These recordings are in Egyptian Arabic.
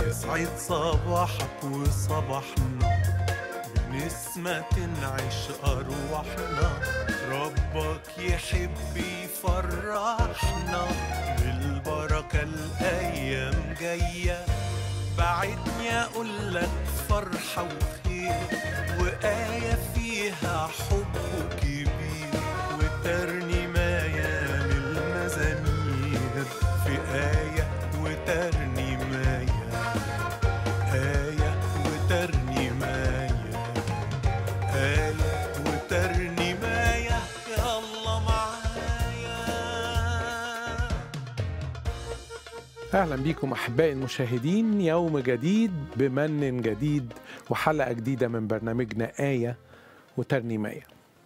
يسعد صباحك وصباحنا بنسمة تنعش أرواحنا ربك يحب يفرحنا بالبركة الأيام جاية بعدني أقول لك فرحة وخير وآية فيها حب كبير وترنيماية من المزامير في آية وترنيماية آية وترنيماية آية وترنيماية يا الله معايا اهلا بيكم احبائي المشاهدين يوم جديد بمن جديد وحلقه جديده من برنامجنا ايه وترنيميه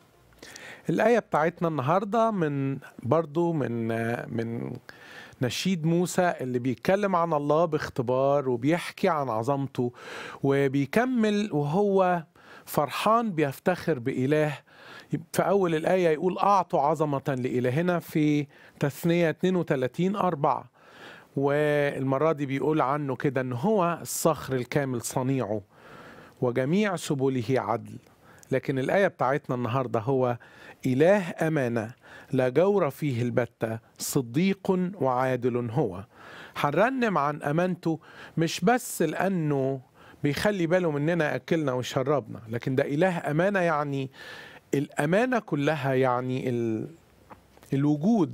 الايه بتاعتنا النهارده من برضو من من نشيد موسى اللي بيتكلم عن الله باختبار وبيحكي عن عظمته وبيكمل وهو فرحان بيفتخر بإله في أول الآية يقول أعطوا عظمة لإلهنا في تثنية 32 أربعة والمرة دي بيقول عنه كده إن هو الصخر الكامل صنيعه وجميع سبله عدل لكن الآية بتاعتنا النهاردة هو إله أمانة لا جور فيه البتة صديق وعادل هو هنرنم عن أمانته مش بس لأنه بيخلي باله مننا أكلنا وشربنا لكن ده إله أمانة يعني الأمانة كلها يعني ال... الوجود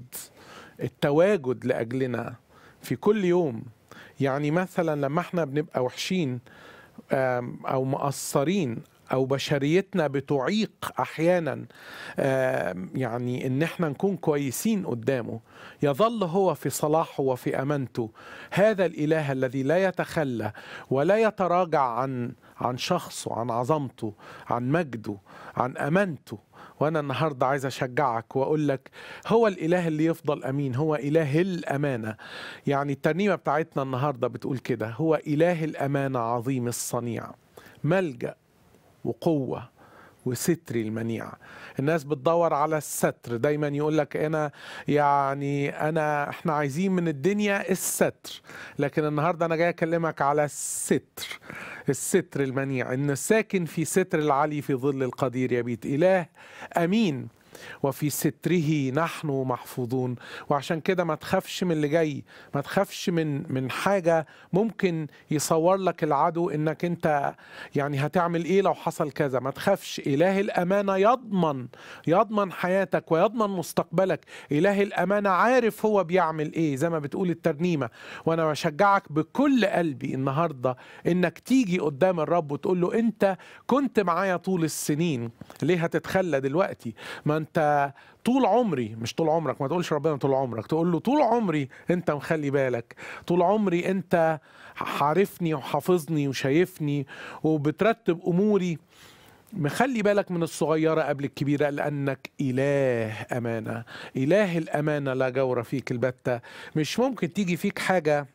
التواجد لأجلنا في كل يوم يعني مثلا لما احنا بنبقى وحشين آم، او مقصرين او بشريتنا بتعيق احيانا آم، يعني ان احنا نكون كويسين قدامه يظل هو في صلاحه وفي امانته هذا الاله الذي لا يتخلى ولا يتراجع عن عن شخصه عن عظمته عن مجده عن امانته وانا النهارده عايز اشجعك واقول لك هو الاله اللي يفضل امين هو اله الامانه يعني الترنيمه بتاعتنا النهارده بتقول كده هو اله الامانه عظيم الصنيع ملجا وقوه وستر المنيع الناس بتدور على الستر دايما يقول لك انا يعني انا احنا عايزين من الدنيا الستر لكن النهارده انا جاي اكلمك على الستر الستر المنيع ان الساكن في ستر العلي في ظل القدير يبيت اله امين وفي ستره نحن محفوظون وعشان كده ما تخافش من اللي جاي ما تخافش من من حاجه ممكن يصور لك العدو انك انت يعني هتعمل ايه لو حصل كذا ما تخافش اله الامانه يضمن يضمن حياتك ويضمن مستقبلك اله الامانه عارف هو بيعمل ايه زي ما بتقول الترنيمه وانا بشجعك بكل قلبي النهارده انك تيجي قدام الرب وتقول له انت كنت معايا طول السنين ليه هتتخلى دلوقتي ما انت طول عمري مش طول عمرك ما تقولش ربنا طول عمرك تقول له طول عمري انت مخلي بالك طول عمري انت عارفني وحافظني وشايفني وبترتب اموري مخلي بالك من الصغيرة قبل الكبيرة لأنك إله أمانة إله الأمانة لا جور فيك البتة مش ممكن تيجي فيك حاجة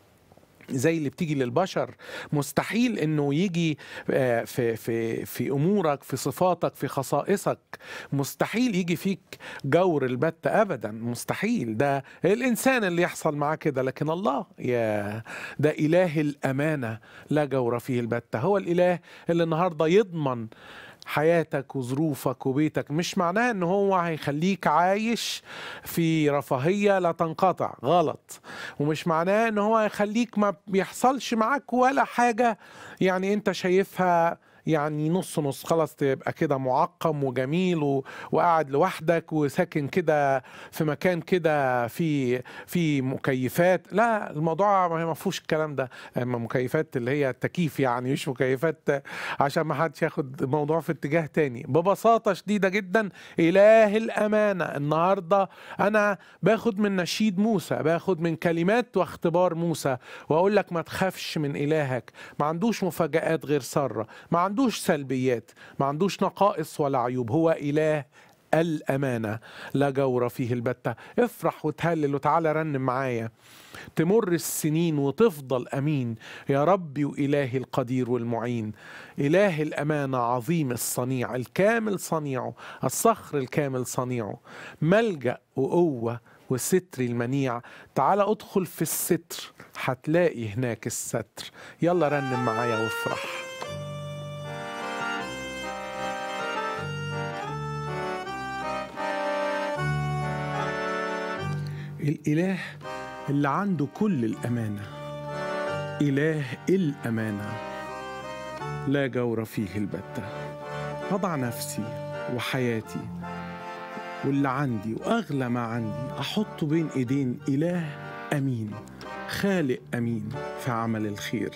زي اللي بتيجي للبشر مستحيل انه يجي آه، في في في امورك في صفاتك في خصائصك مستحيل يجي فيك جور البت ابدا مستحيل ده الانسان اللي يحصل معاه كده لكن الله يا ده اله الامانه لا جور فيه البت هو الاله اللي النهارده يضمن حياتك وظروفك وبيتك مش معناه ان هو هيخليك عايش في رفاهية لا تنقطع غلط ومش معناه ان هو هيخليك ما بيحصلش معاك ولا حاجة يعني انت شايفها يعني نص نص خلاص تبقى كده معقم وجميل و... وقاعد لوحدك وساكن كده في مكان كده في في مكيفات لا الموضوع ما فيهوش الكلام ده اما مكيفات اللي هي التكييف يعني مش مكيفات عشان ما حدش ياخد الموضوع في اتجاه تاني ببساطة شديدة جدا إله الأمانة النهاردة أنا باخد من نشيد موسى باخد من كلمات واختبار موسى وأقول لك ما تخافش من إلهك ما عندوش مفاجآت غير سارة ما عندوش سلبيات ما عندوش نقائص ولا عيوب هو إله الأمانة لا جور فيه البتة افرح وتهلل وتعالى رنم معايا تمر السنين وتفضل أمين يا ربي وإلهي القدير والمعين إله الأمانة عظيم الصنيع الكامل صنيعه الصخر الكامل صنيعه ملجأ وقوة وستري المنيع تعال ادخل في الستر هتلاقي هناك الستر يلا رنم معايا وافرح الإله اللي عنده كل الأمانة إله الأمانة لا جور فيه البتة أضع نفسي وحياتي واللي عندي وأغلى ما عندي أحطه بين إيدين إله أمين خالق أمين في عمل الخير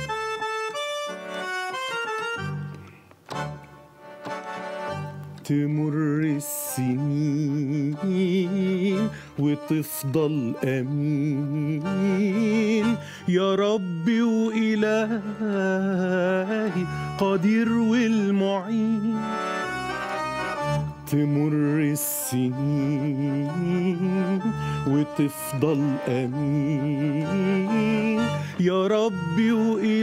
تمر السنين وتفضل امين يا ربي والهي قدير والمعين تمر السنين وتفضل امين يا ربي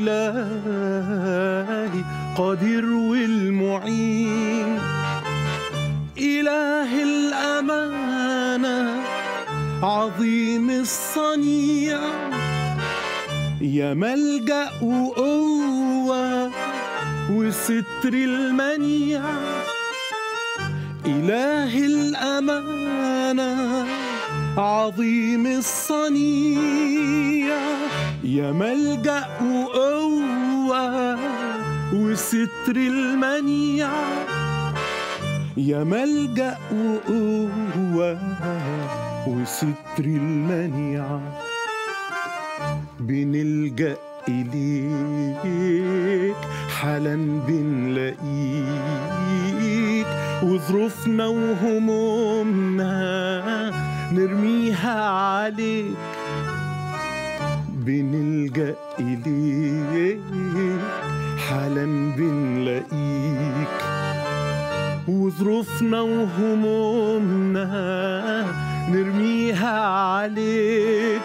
والهي قدير والمعين إله الأمانة عظيم الصنيع يا ملجأ وقوة وستر المنيع إله الأمانة عظيم الصنيع يا ملجأ وقوة وستر المنيع يا ملجأ وقوة وستر المنيع بنلجأ إليك حالا بنلاقيك وظروفنا وهمومنا نرميها عليك بنلجأ إليك حالا بنلاقيك وظروفنا وهمومنا نرميها عليك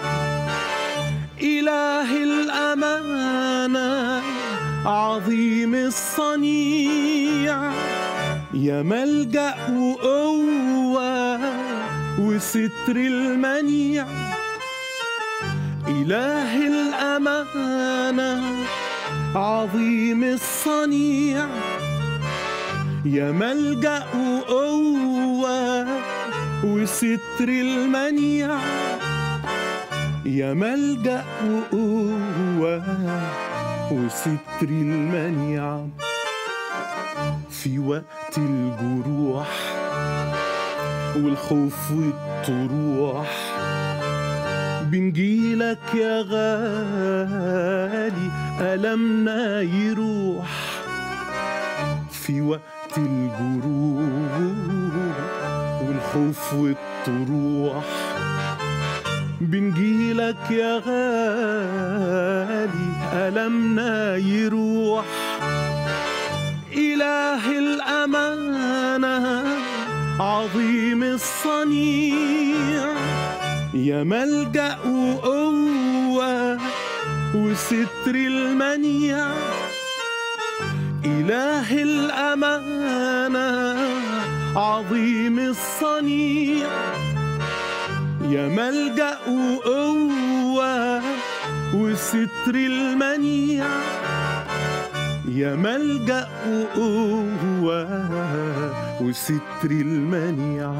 إله الأمانة عظيم الصنيع يا ملجأ وقوة وستر المنيع إله الأمانة عظيم الصنيع يا ملجأ وقوة وستر المنيع يا ملجأ وقوة وستر المنيع في وقت الجروح والخوف والطروح بنجيلك يا غالي ألمنا يروح في وقت الجروح والخوف والطروح بنجيلك يا غالي ألمنا يروح إله الأمانة عظيم الصنيع يا ملجأ وقوة وستر المنيع إله الأمانة عظيم الصنيع يا ملجأ وقوة وستر المنيع يا ملجأ وقوة وستر المنيع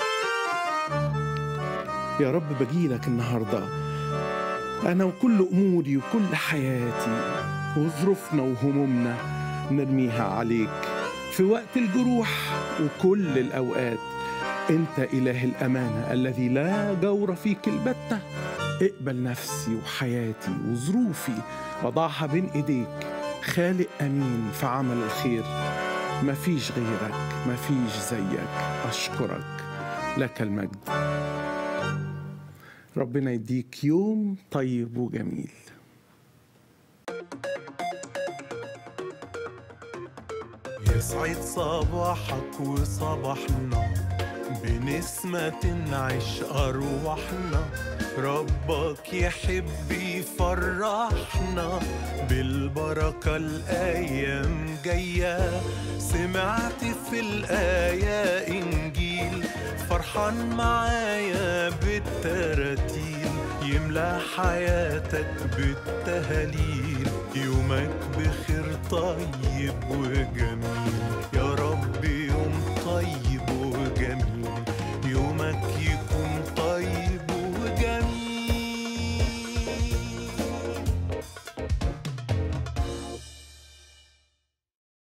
يا رب بجيلك النهاردة أنا وكل أموري وكل حياتي وظروفنا وهمومنا نرميها عليك في وقت الجروح وكل الأوقات أنت إله الأمانة الذي لا جور فيك البتة اقبل نفسي وحياتي وظروفي وضعها بين إيديك خالق أمين في عمل الخير مفيش غيرك مفيش زيك أشكرك لك المجد ربنا يديك يوم طيب وجميل يسعد صباحك وصباحنا بنسمة تنعش أرواحنا ربك يحب يفرحنا بالبركة الأيام جاية سمعت في الآية إنجيل فرحان معايا بالتراتيل يملى حياتك بالتهاليل يومك بخير طيب وجميل يا